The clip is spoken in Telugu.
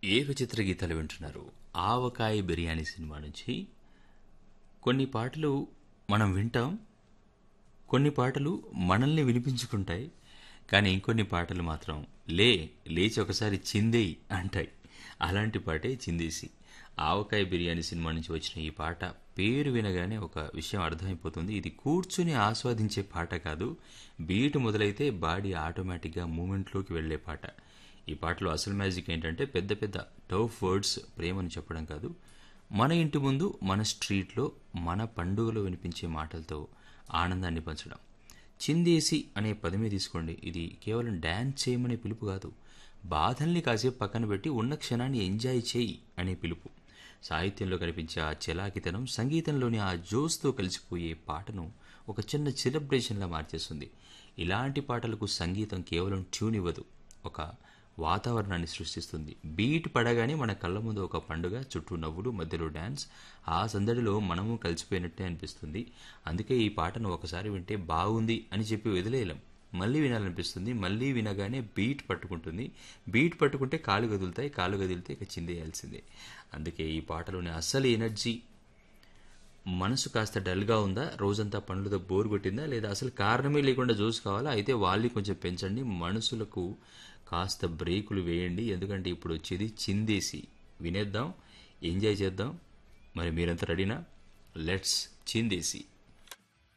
ఏ విచిత్ర గీతాలు వింటున్నారు ఆవకాయ బిర్యానీ సినిమా నుంచి కొన్ని పాటలు మనం వింటాం కొన్ని పాటలు మనల్ని వినిపించుకుంటాయి కానీ ఇంకొన్ని పాటలు మాత్రం లే లేచి ఒకసారి చిందేయి అంటాయి అలాంటి పాటే చిందేసి ఆవకాయ బిర్యానీ సినిమా నుంచి వచ్చిన ఈ పాట పేరు వినగానే ఒక విషయం అర్థమైపోతుంది ఇది కూర్చుని ఆస్వాదించే పాట కాదు బీట్ మొదలైతే బాడీ ఆటోమేటిక్గా మూమెంట్లోకి వెళ్ళే పాట ఈ పాటలో అసలు మ్యాజిక్ ఏంటంటే పెద్ద పెద్ద టఫ్ వర్డ్స్ ప్రేమను చెప్పడం కాదు మన ఇంటి ముందు మన స్ట్రీట్లో మన పండుగలో వినిపించే మాటలతో ఆనందాన్ని పంచడం చిందేసి అనే పదమే తీసుకోండి ఇది కేవలం డ్యాన్స్ చేయమనే పిలుపు కాదు బాధల్ని కాసేపు పక్కన పెట్టి ఉన్న క్షణాన్ని ఎంజాయ్ చేయి అనే పిలుపు సాహిత్యంలో కనిపించే ఆ చలాకితనం సంగీతంలోని ఆ జోస్తో కలిసిపోయే పాటను ఒక చిన్న సెలబ్రేషన్లా మార్చేస్తుంది ఇలాంటి పాటలకు సంగీతం కేవలం ట్యూన్ ఇవ్వదు ఒక వాతావరణాన్ని సృష్టిస్తుంది బీట్ పడగానే మన కళ్ళ ముందు ఒక పండుగ చుట్టూ నవ్వులు మధ్యలో డ్యాన్స్ ఆ సందడిలో మనము కలిసిపోయినట్టే అనిపిస్తుంది అందుకే ఈ పాటను ఒకసారి వింటే బాగుంది అని చెప్పి వదిలేయలేం మళ్ళీ వినాలనిపిస్తుంది మళ్ళీ వినగానే బీట్ పట్టుకుంటుంది బీట్ పట్టుకుంటే కాలు కదులుతాయి కాలు కదిలితే ఇక చిందేయాల్సిందే అందుకే ఈ పాటలోని అసలు ఎనర్జీ మనసు కాస్త డల్గా ఉందా రోజంతా పనులతో బోర్ కొట్టిందా లేదా అసలు కారణమే లేకుండా జోస్ కావాలా అయితే వాళ్ళని కొంచెం పెంచండి మనసులకు కాస్త బ్రేకులు వేయండి ఎందుకంటే ఇప్పుడు వచ్చేది చిందేసి వినేద్దాం ఎంజాయ్ చేద్దాం మరి మీరంతా రెడీనా లెట్స్ చిందేసి